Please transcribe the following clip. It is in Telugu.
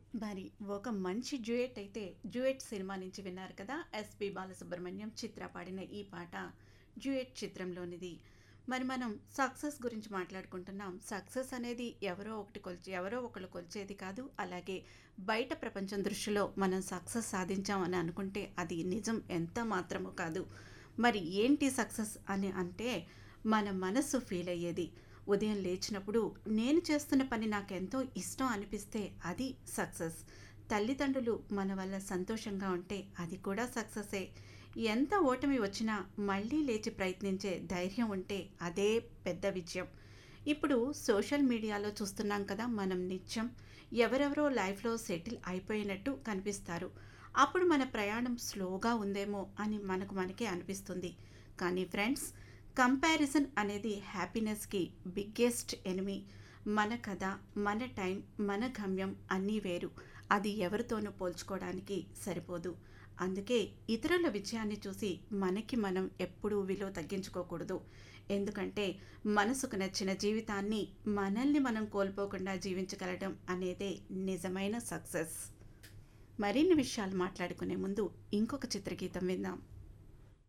మరి ఒక మంచి డ్యూయెట్ అయితే డ్యూయెట్ సినిమా నుంచి విన్నారు కదా ఎస్పి బాలసుబ్రహ్మణ్యం చిత్ర పాడిన ఈ పాట డ్యూయెట్ చిత్రంలోనిది మరి మనం సక్సెస్ గురించి మాట్లాడుకుంటున్నాం సక్సెస్ అనేది ఎవరో ఒకటి కొలిచి ఎవరో ఒకళ్ళు కొలిచేది కాదు అలాగే బయట ప్రపంచం దృష్టిలో మనం సక్సెస్ సాధించాం అని అనుకుంటే అది నిజం ఎంత మాత్రమో కాదు మరి ఏంటి సక్సెస్ అని అంటే మన మనస్సు ఫీల్ అయ్యేది ఉదయం లేచినప్పుడు నేను చేస్తున్న పని నాకెంతో ఇష్టం అనిపిస్తే అది సక్సెస్ తల్లిదండ్రులు మన వల్ల సంతోషంగా ఉంటే అది కూడా సక్సెసే ఎంత ఓటమి వచ్చినా మళ్ళీ లేచి ప్రయత్నించే ధైర్యం ఉంటే అదే పెద్ద విజయం ఇప్పుడు సోషల్ మీడియాలో చూస్తున్నాం కదా మనం నిత్యం ఎవరెవరో లైఫ్లో సెటిల్ అయిపోయినట్టు కనిపిస్తారు అప్పుడు మన ప్రయాణం స్లోగా ఉందేమో అని మనకు మనకే అనిపిస్తుంది కానీ ఫ్రెండ్స్ కంపారిజన్ అనేది హ్యాపీనెస్కి బిగ్గెస్ట్ ఎనిమి మన కథ మన టైం మన గమ్యం అన్నీ వేరు అది ఎవరితోనూ పోల్చుకోవడానికి సరిపోదు అందుకే ఇతరుల విజయాన్ని చూసి మనకి మనం ఎప్పుడూ విలువ తగ్గించుకోకూడదు ఎందుకంటే మనసుకు నచ్చిన జీవితాన్ని మనల్ని మనం కోల్పోకుండా జీవించగలడం అనేదే నిజమైన సక్సెస్ మరిన్ని విషయాలు మాట్లాడుకునే ముందు ఇంకొక చిత్రగీతం విందాం